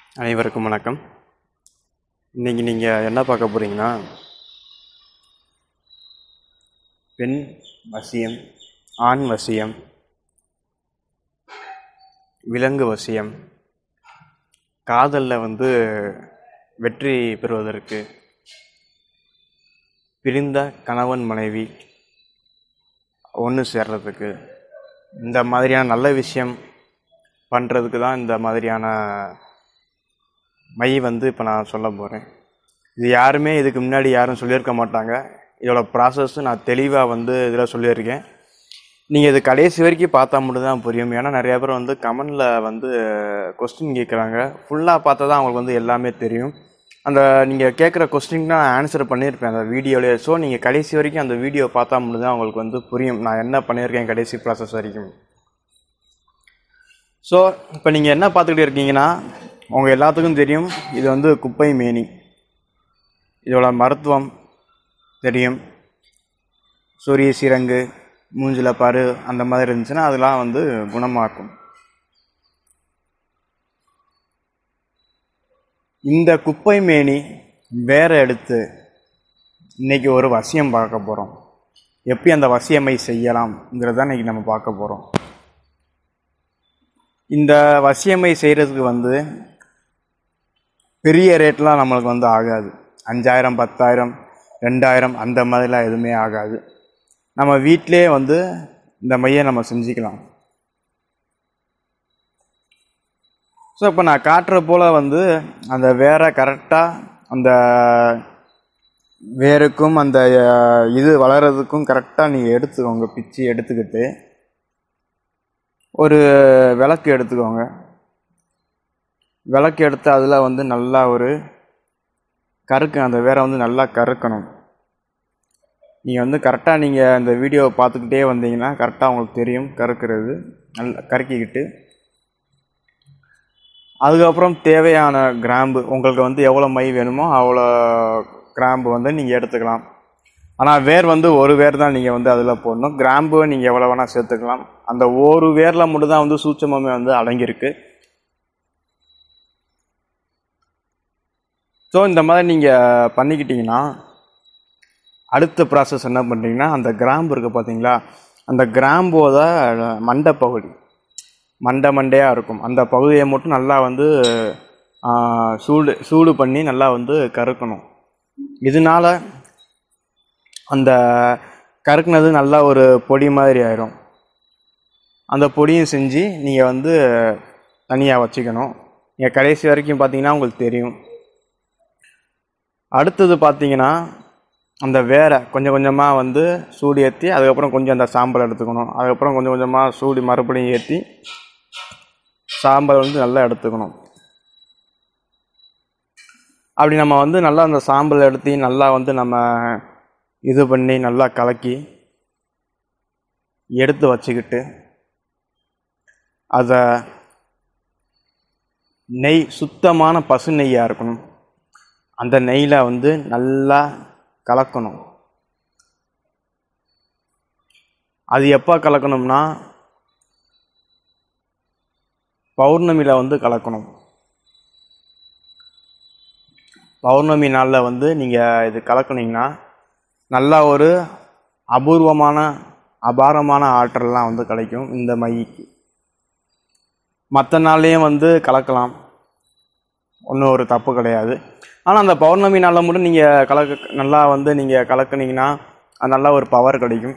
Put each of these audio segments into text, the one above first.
அனைவருக்கும் வணக்கம் இன்றைக்கி நீங்கள் என்ன பார்க்க போகிறீங்கன்னா பெண் வசியம் ஆண் வசியம் விலங்கு வசியம் காதலில் வந்து வெற்றி பெறுவதற்கு பிரிந்த கணவன் மனைவி ஒன்று சேர்றதுக்கு இந்த மாதிரியான நல்ல விஷயம் பண்ணுறதுக்கு தான் இந்த மாதிரியான மை வந்து இப்போ நான் சொல்ல போகிறேன் இது யாருமே இதுக்கு முன்னாடி யாரும் சொல்லியிருக்க மாட்டாங்க இதோட ப்ராசஸ் நான் தெளிவாக வந்து இதில் சொல்லியிருக்கேன் நீங்கள் இது கடைசி வரைக்கும் பார்த்தா மட்டும் தான் புரியும் ஏன்னா நிறையா பேர் வந்து கமெண்டில் வந்து கொஸ்டின் கேட்குறாங்க ஃபுல்லாக பார்த்தா தான் அவங்களுக்கு வந்து எல்லாமே தெரியும் அந்த நீங்கள் கேட்குற கொஸ்டின் நான் ஆன்சர் பண்ணியிருப்பேன் அந்த வீடியோலேயே ஸோ நீங்கள் கடைசி வரைக்கும் அந்த வீடியோ பார்த்தா மட்டும் தான் அவங்களுக்கு வந்து புரியும் நான் என்ன பண்ணியிருக்கேன் கடைசி ப்ராசஸ் வரைக்கும் ஸோ இப்போ நீங்கள் என்ன பார்த்துக்கிட்டு இருக்கீங்கன்னா உங்கள் எல்லாத்துக்கும் தெரியும் இது வந்து குப்பை மேனி இதோட மருத்துவம் தெரியும் சூரிய சிரங்கு மூஞ்சில பாரு அந்த மாதிரி இருந்துச்சுன்னா அதெல்லாம் வந்து குணமாக்கும் இந்த குப்பை மேனி வேற எடுத்து இன்னைக்கு ஒரு வசியம் பார்க்க போகிறோம் எப்படி அந்த வசியமை செய்யலாம்ங்கிறத இன்னைக்கு நம்ம பார்க்க போகிறோம் இந்த வசியமை செய்கிறதுக்கு வந்து பெரிய ரேட்லாம் நம்மளுக்கு வந்து ஆகாது அஞ்சாயிரம் பத்தாயிரம் ரெண்டாயிரம் அந்த மாதிரிலாம் எதுவுமே ஆகாது நம்ம வீட்டிலே வந்து இந்த மையை நம்ம செஞ்சுக்கலாம் ஸோ இப்போ நான் காட்டுற போல் வந்து அந்த வேரை கரெக்டாக அந்த வேருக்கும் அந்த அஹ், இது வளர்கிறதுக்கும் கரெக்டாக நீங்கள் எடுத்துக்கோங்க பிச்சு எடுத்துக்கிட்டு ஒரு விளக்கு எடுத்துக்கோங்க விளக்கு எடுத்து அதில் வந்து நல்லா ஒரு கருக்கு அந்த வேரை வந்து நல்லா கருக்கணும் நீங்கள் வந்து கரெக்டாக நீங்கள் அந்த வீடியோவை பார்த்துக்கிட்டே வந்தீங்கன்னா கரெக்டாக உங்களுக்கு தெரியும் கருக்கிறது நல்லா கருக்கிக்கிட்டு அதுக்கப்புறம் தேவையான கிராம்பு உங்களுக்கு வந்து எவ்வளோ மை வேணுமோ அவ்வளோ கிராம்பு வந்து நீங்கள் எடுத்துக்கலாம் ஆனால் வேர் வந்து ஒரு வேர் தான் நீங்கள் வந்து அதில் போடணும் கிராம்பு நீங்கள் எவ்வளோ வேணால் சேர்த்துக்கலாம் அந்த ஒரு வேரில் மட்டும் தான் வந்து சூட்சமமே வந்து அடங்கியிருக்கு ஸோ இந்த மாதிரி நீங்கள் பண்ணிக்கிட்டீங்கன்னா அடுத்த ப்ராசஸ் என்ன பண்ணுறீங்கன்னா அந்த கிராம்பு இருக்குது பார்த்தீங்களா அந்த கிராம்போட மண்டை பகுதி மண்டை மண்டையாக இருக்கும் அந்த பகுதியை மட்டும் நல்லா வந்து ஆ, சூடு சூடு பண்ணி நல்லா வந்து கருக்கணும் இதனால அந்த கருக்குனது நல்லா ஒரு பொடி மாதிரி ஆயிரும் அந்த பொடியும் செஞ்சு நீங்கள் வந்து தனியாக வச்சுக்கணும் நீங்கள் கடைசி வரைக்கும் பார்த்தீங்கன்னா உங்களுக்கு தெரியும் அடுத்தது பார்த்தீங்கன்னா அந்த வேரை கொஞ்சம் கொஞ்சமாக வந்து சூடு ஏற்றி அதுக்கப்புறம் கொஞ்சம் அந்த சாம்பல் எடுத்துக்கணும் அதுக்கப்புறம் கொஞ்சம் கொஞ்சமாக சூடு மறுபடியும் ஏற்றி சாம்பல் வந்து நல்லா எடுத்துக்கணும் அப்படி நம்ம வந்து நல்லா அந்த சாம்பல் எடுத்து நல்லா வந்து நம்ம இது பண்ணி நல்லா கலக்கி எடுத்து வச்சுக்கிட்டு அதை நெய் சுத்தமான பசு நெய்யாக இருக்கணும் அந்த நெய்யில் வந்து நல்லா கலக்கணும் அது எப்போ கலக்கணும்னா பௌர்ணமியில் வந்து கலக்கணும் பௌர்ணமி நாளில் வந்து நீங்கள் இது கலக்குனீங்கன்னா நல்லா ஒரு அபூர்வமான அபாரமான ஆற்றல்லாம் வந்து கிடைக்கும் இந்த மைக்கு மற்ற நாள்லேயும் வந்து கலக்கலாம் ஒன்றும் ஒரு தப்பு கிடையாது ஆனால் அந்த பௌர்ணமி நாளில் மட்டும் நீங்கள் கலக்க நல்லா வந்து நீங்கள் கலக்குனீங்கன்னா அது நல்லா ஒரு பவர் கிடைக்கும்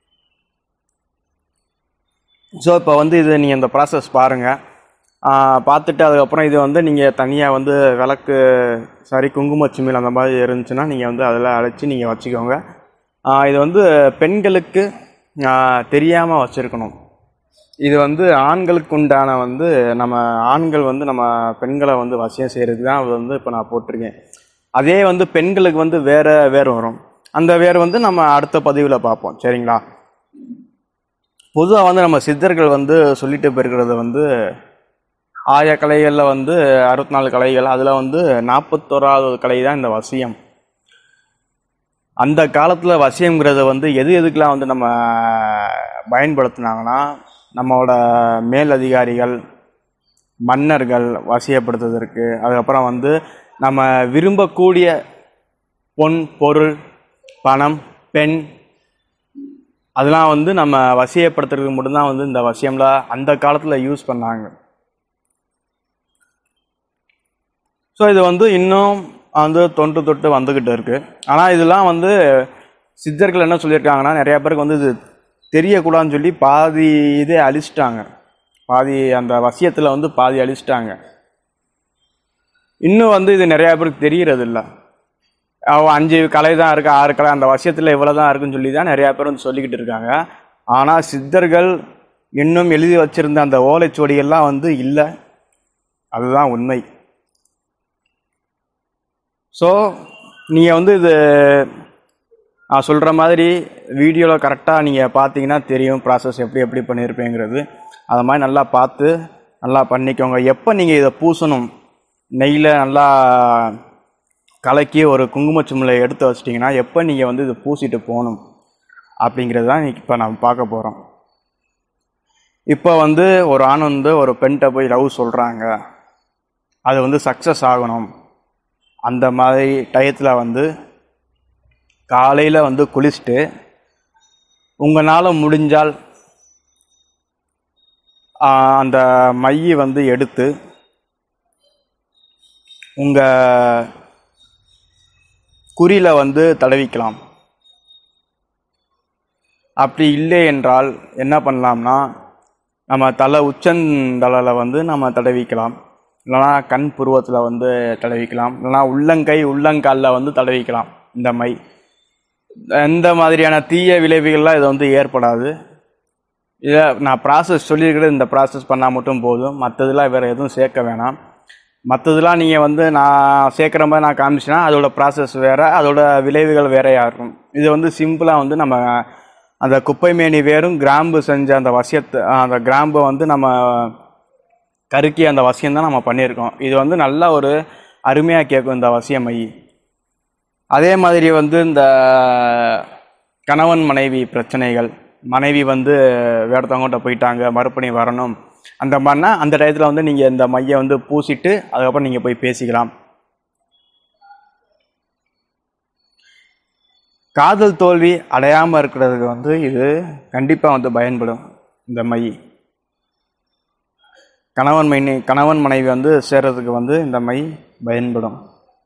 ஸோ இப்போ வந்து இது நீங்கள் இந்த ப்ராசஸ் பாருங்கள் பார்த்துட்டு அதுக்கப்புறம் இது வந்து நீங்கள் தனியாக வந்து விளக்கு சாரி குங்குமச்சிமில் அந்த மாதிரி இருந்துச்சுன்னா நீங்கள் வந்து அதில் அழைச்சி நீங்கள் வச்சுக்கோங்க ஆ, இது வந்து பெண்களுக்கு தெரியாமல் வச்சுருக்கணும் இது வந்து ஆண்களுக்கு உண்டான வந்து நம்ம ஆண்கள் வந்து நம்ம பெண்களை வந்து வசியம் செய்கிறதுக்கு தான் அது வந்து இப்போ நான் போட்டிருக்கேன் அதே வந்து பெண்களுக்கு வந்து வேற வேர் வரும் அந்த வேர் வந்து நம்ம அடுத்த பதிவில் பார்ப்போம் சரிங்களா பொதுவாக வந்து நம்ம சித்தர்கள் வந்து சொல்லிட்டு போயிருக்கிறது வந்து ஆய கலைகளில் வந்து அறுபத்தி நாலு கலைகள் அதில் வந்து நாற்பத்தோராவது கலை தான் இந்த வசியம் அந்த காலத்தில் வசியம்ங்கிறத வந்து எது எதுக்கெலாம் வந்து நம்ம பயன்படுத்துனாங்கன்னா நம்மளோட மேல் அதிகாரிகள் மன்னர்கள் வசியப்படுத்துவதற்கு அதுக்கப்புறம் வந்து நம்ம விரும்பக்கூடிய பொன் பொருள் பணம் பெண் அதெல்லாம் வந்து நம்ம வசியப்படுத்துறதுக்கு மட்டும்தான் வந்து இந்த வசியம்லாம் அந்த காலத்தில் யூஸ் பண்ணாங்க ஸோ இது வந்து இன்னும் வந்து தொன்று தொட்டு வந்துக்கிட்டு இருக்கு ஆனால் இதெல்லாம் வந்து சித்தர்கள் என்ன சொல்லியிருக்காங்கன்னா நிறைய பேருக்கு வந்து இது தெரியக்கூடாதுன்னு சொல்லி பாதி இதே அழிச்சிட்டாங்க பாதி அந்த வசியத்தில் வந்து பாதி அழிச்சிட்டாங்க இன்னும் வந்து இது நிறைய பேருக்கு தெரியறது இல்லை அவன் அஞ்சு கலை தான் இருக்கு ஆறு கலை அந்த வசியத்தில் இவ்வளோ தான் இருக்குன்னு சொல்லி தான் நிறையா பேர் வந்து சொல்லிக்கிட்டு இருக்காங்க ஆனால் சித்தர்கள் இன்னும் எழுதி வச்சிருந்த அந்த ஓலைச்சுவடிகள்லாம் வந்து இல்லை அதுதான் உண்மை ஸோ நீங்கள் வந்து இது நான் சொல்கிற மாதிரி வீடியோவில் கரெக்டாக நீங்கள் பார்த்தீங்கன்னா தெரியும் ப்ராசஸ் எப்படி எப்படி பண்ணியிருப்பேங்கிறது அதை மாதிரி நல்லா பார்த்து நல்லா பண்ணிக்கோங்க எப்போ நீங்கள் இதை பூசணும் நெய்யில் நல்லா கலக்கி ஒரு குங்குமச்சும்மில் எடுத்து வச்சிட்டிங்கன்னா எப்போ நீங்கள் வந்து இதை பூசிட்டு போகணும் அப்படிங்கிறது தான் இப்போ நம்ம பார்க்க போகிறோம் இப்போ வந்து ஒரு ஆண் வந்து ஒரு பெண்கிட்ட போய் லவ் சொல்கிறாங்க அது வந்து சக்ஸஸ் ஆகணும் அந்த மாதிரி டயத்தில் வந்து காலையில் வந்து குளிச்சுட்டு உங்களால் முடிஞ்சால் ஆஹ், அந்த மையை வந்து எடுத்து உங்கள் குறியில் வந்து தடவிக்கலாம் அப்படி இல்லை என்றால் என்ன பண்ணலாம்னா நம்ம தலை உச்சந்தலையில் வந்து நம்ம தடவிக்கலாம் இல்லைனா கண் புருவத்தில் வந்து தடவிக்கலாம் இல்லைனா உள்ளங்கை உள்ளங்காலில் வந்து தடவிக்கலாம் இந்த மை எந்த மாதிரியான தீய விளைவுகள்லாம் இது வந்து ஏற்படாது இதை நான் ப்ராசஸ் சொல்லியிருக்கிறது இந்த ப்ராசஸ் பண்ணால் மட்டும் போதும் மற்றதெல்லாம் வேறு எதுவும் சேர்க்க வேணாம் மற்றதெல்லாம் நீங்கள் வந்து நான் சேர்க்குற மாதிரி நான் காமிச்சேன்னா அதோட ப்ராசஸ் வேறு அதோட விளைவுகள் வேறையாக இருக்கும் இது வந்து சிம்பிளாக வந்து நம்ம அந்த குப்பைமேனி வேரும் கிராம்பு செஞ்ச அந்த வசியத்தை அந்த கிராம்பை வந்து நம்ம கருக்கி அந்த வசியம் தான் நம்ம பண்ணியிருக்கோம் இது வந்து நல்ல ஒரு அருமையாக கேட்கும் இந்த வசிய மை அதே மாதிரி வந்து இந்த கணவன் மனைவி பிரச்சனைகள் மனைவி வந்து வேறத்தவங்ககிட்ட போயிட்டாங்க மறுபடியும் வரணும் அந்த மாதிரினா அந்த டயத்தில் வந்து நீங்கள் இந்த மையை வந்து பூசிட்டு அதுக்கப்புறம் நீங்கள் போய் பேசிக்கலாம் காதல் தோல்வி அடையாமல் இருக்கிறதுக்கு வந்து இது கண்டிப்பாக வந்து பயன்படும் இந்த மை கணவன் மனைவி கணவன் மனைவி வந்து சேர்றதுக்கு வந்து இந்த மை பயன்படும்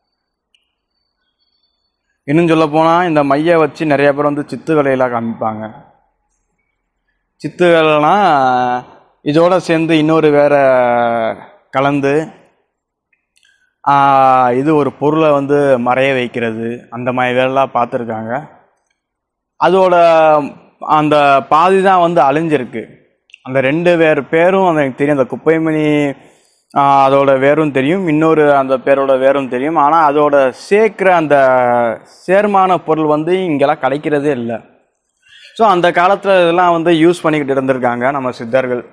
இன்னும் சொல்ல போனால் இந்த மையை வச்சு நிறைய பேர் வந்து சித்து வேலையெல்லாம் காமிப்பாங்க சித்து வேலைனா இதோட சேர்ந்து இன்னொரு வேற கலந்து ஆஹ், இது ஒரு பொருளை வந்து மறைய வைக்கிறது அந்த மாதிரி வேலைலாம் பார்த்துருக்காங்க அதோட அந்த பாதி தான் வந்து அழிஞ்சிருக்கு அந்த ரெண்டு பேர் பேரும் எனக்கு தெரியும் அந்த குப்பைமணி ஆஹ், அதோட வேரும் தெரியும் இன்னொரு அந்த பேரோட வேரும் தெரியும் ஆனால் அதோட சேர்க்குற அந்த சேர்மான பொருள் வந்து இங்கெல்லாம் கிடைக்கிறதே இல்லை ஸோ அந்த காலத்தில் இதெல்லாம் வந்து யூஸ் பண்ணிக்கிட்டு இருந்திருக்காங்க நம்ம சித்தர்கள்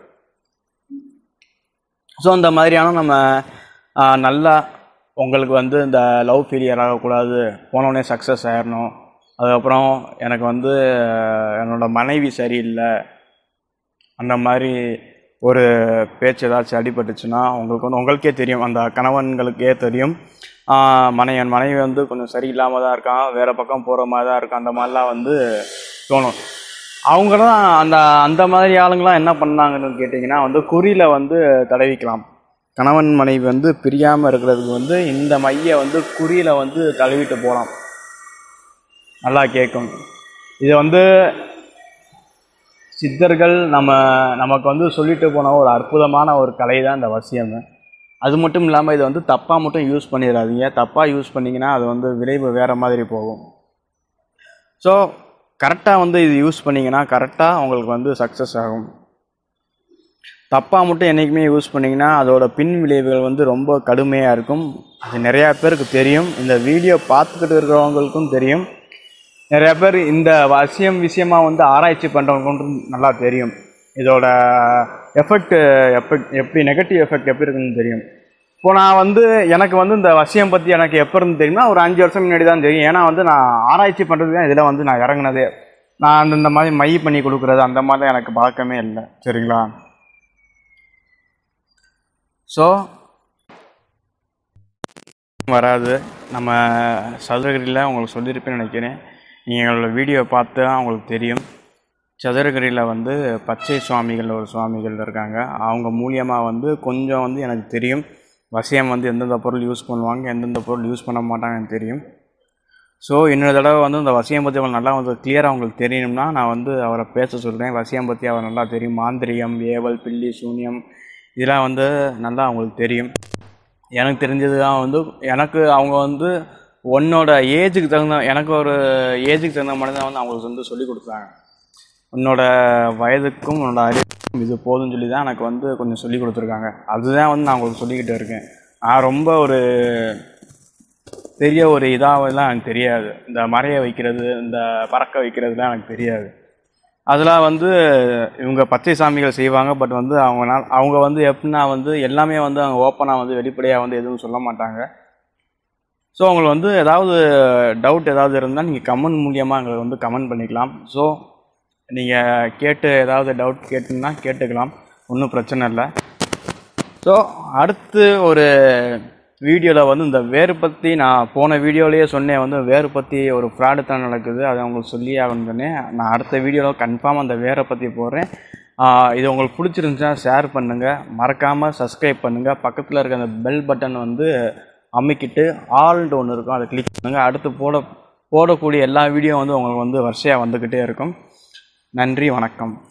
ஸோ அந்த மாதிரியான நம்ம ஆஹ், நல்லா உங்களுக்கு வந்து இந்த லவ் ஃபெயிலியர் ஆகக்கூடாது போனோடனே சக்ஸஸ் ஆயிடணும் அதுக்கப்புறம் எனக்கு வந்து ஆஹ், என்னோட மனைவி சரியில்லை அந்த மாதிரி ஒரு பேச்சு ஏதாச்சும் அடிபட்டுச்சுன்னா உங்களுக்கு வந்து உங்களுக்கே தெரியும் அந்த கணவன்களுக்கே தெரியும் ஆஹ், மனை என் மனைவி வந்து கொஞ்சம் சரியில்லாமல் தான் இருக்கான் வேறு பக்கம் போகிற மாதிரி தான் இருக்கான் அந்த மாதிரிலாம் வந்து தோணும் அவங்க தான் அந்த அந்த மாதிரி ஆளுங்களாம் என்ன பண்ணாங்கன்னு கேட்டிங்கன்னா வந்து குறியில் வந்து தடவிக்கலாம் கணவன் மனைவி வந்து பிரியாமல் இருக்கிறதுக்கு வந்து இந்த மையை வந்து குறியில் வந்து தடவிட்டு போகலாம் நல்லா கேட்கும் இது வந்து சித்தர்கள் நம்ம நமக்கு வந்து சொல்லிட்டு போன ஒரு அற்புதமான ஒரு கலை தான் இந்த வசியம் அது மட்டும் இல்லாமல் இதை வந்து தப்பாக மட்டும் யூஸ் பண்ணிடாதீங்க தப்பாக யூஸ் பண்ணிங்கன்னா அது வந்து விளைவு வேறு மாதிரி போகும் ஸோ கரெக்டாக வந்து இது யூஸ் பண்ணிங்கன்னா கரெக்டாக உங்களுக்கு வந்து சக்ஸஸ் ஆகும் தப்பாக மட்டும் என்றைக்குமே யூஸ் பண்ணிங்கன்னா அதோட பின் விளைவுகள் வந்து ரொம்ப கடுமையாக இருக்கும் அது நிறையா பேருக்கு தெரியும் இந்த வீடியோ பார்த்துக்கிட்டு இருக்கிறவங்களுக்கும் தெரியும் நிறைய பேர் இந்த வசியம் விஷயமாக வந்து ஆராய்ச்சி பண்ணுறவங்களுக்கும் நல்லா தெரியும் இதோட எஃபெக்ட் எஃபெக்ட் எப்படி நெகட்டிவ் எஃபெக்ட் எப்படி இருக்குன்னு தெரியும் இப்போ நான் வந்து எனக்கு வந்து இந்த வசியம் பற்றி எனக்கு எப்போ இருந்து தெரியுமா ஒரு அஞ்சு வருஷம் முன்னாடி தான் தெரியும் ஏன்னா வந்து நான் ஆராய்ச்சி பண்ணுறது தான் இதில் வந்து நான் இறங்குனதே நான் அந்த இந்த மாதிரி மை பண்ணி கொடுக்குறது அந்த மாதிரி எனக்கு பழக்கமே இல்லை சரிங்களா ஸோ வராது நம்ம சதுரகிரியில் உங்களுக்கு சொல்லியிருப்பேன்னு நினைக்கிறேன் நீங்கள் எங்களோட வீடியோ பார்த்து உங்களுக்கு தெரியும் சதுரகிரியில் வந்து பச்சை சுவாமிகள் ஒரு சுவாமிகள் இருக்காங்க அவங்க மூலியமாக வந்து கொஞ்சம் வந்து எனக்கு தெரியும் வசியம் வந்து எந்தெந்த பொருள் யூஸ் பண்ணுவாங்க எந்தெந்த பொருள் யூஸ் பண்ண மாட்டாங்க எனக்கு தெரியும் ஸோ இன்னொரு தடவை வந்து இந்த வசியம் பற்றி அவங்களுக்கு நல்லா வந்து கிளியராக அவங்களுக்கு தெரியணும்னா நான் வந்து அவரை பேச சொல்கிறேன் வசியம் பற்றி அவர் நல்லா தெரியும் மாந்திரியம் ஏவல் பில்லி சூன்யம் இதெல்லாம் வந்து நல்லா அவங்களுக்கு தெரியும் எனக்கு தெரிஞ்சது தான் வந்து எனக்கு அவங்க வந்து உன்னோட ஏஜுக்கு தகுந்த எனக்கு ஒரு ஏஜுக்கு தகுந்த மாதிரி தான் வந்து அவங்களுக்கு வந்து சொல்லி கொடுத்தாங்க உன்னோட வயதுக்கும் உன்னோட அறிவுக்கும் இது போதும்னு சொல்லி தான் எனக்கு வந்து கொஞ்சம் சொல்லி கொடுத்துருக்காங்க அதுதான் வந்து நான் உங்களுக்கு சொல்லிக்கிட்டு இருக்கேன் நான் ரொம்ப ஒரு பெரிய ஒரு இதாகலாம் எனக்கு தெரியாது இந்த மறைய வைக்கிறது இந்த பறக்க வைக்கிறதுலாம் எனக்கு தெரியாது அதெல்லாம் வந்து இவங்க பச்சை சாமிகள் செய்வாங்க பட் வந்து அவங்க அவங்க வந்து எப்படின்னா வந்து எல்லாமே வந்து அவங்க ஓப்பனாக வந்து வெளிப்படையாக வந்து எதுவும் சொல்ல மாட்டாங்க ஸோ அவங்களுக்கு வந்து ஏதாவது டவுட் ஏதாவது இருந்தால் நீங்கள் கமெண்ட் மூலியமாக எங்களுக்கு வந்து கமெண்ட் பண்ணிக்கலாம் ஸோ நீங்கள் கேட்டு ஏதாவது டவுட் கேட்டுன்னா கேட்டுக்கலாம் ஒன்றும் பிரச்சனை இல்லை ஸோ அடுத்து ஒரு வீடியோவில் வந்து இந்த வேறு பற்றி நான் போன வீடியோலேயே சொன்னேன் வந்து வேறு பற்றி ஒரு ஃப்ராடு தான் நடக்குது அதை உங்களுக்கு சொல்லி ஆகணும்னு சொன்னேன் நான் அடுத்த வீடியோவில் கன்ஃபார்ம் அந்த வேரை பற்றி போடுறேன் ஆஹ் இது உங்களுக்கு பிடிச்சிருந்துச்சுன்னா ஷேர் பண்ணுங்கள் மறக்காமல் சப்ஸ்கிரைப் பண்ணுங்கள் பக்கத்தில் இருக்க அந்த பெல் பட்டன் வந்து அமைக்கிட்டு ஆல்டு ஒன்று இருக்கும் அதை கிளிக் பண்ணுங்கள் அடுத்து போட போடக்கூடிய எல்லா வீடியோ வந்து உங்களுக்கு வந்து வரிசையாக வந்துக்கிட்டே இருக்கும் நன்றி வணக்கம்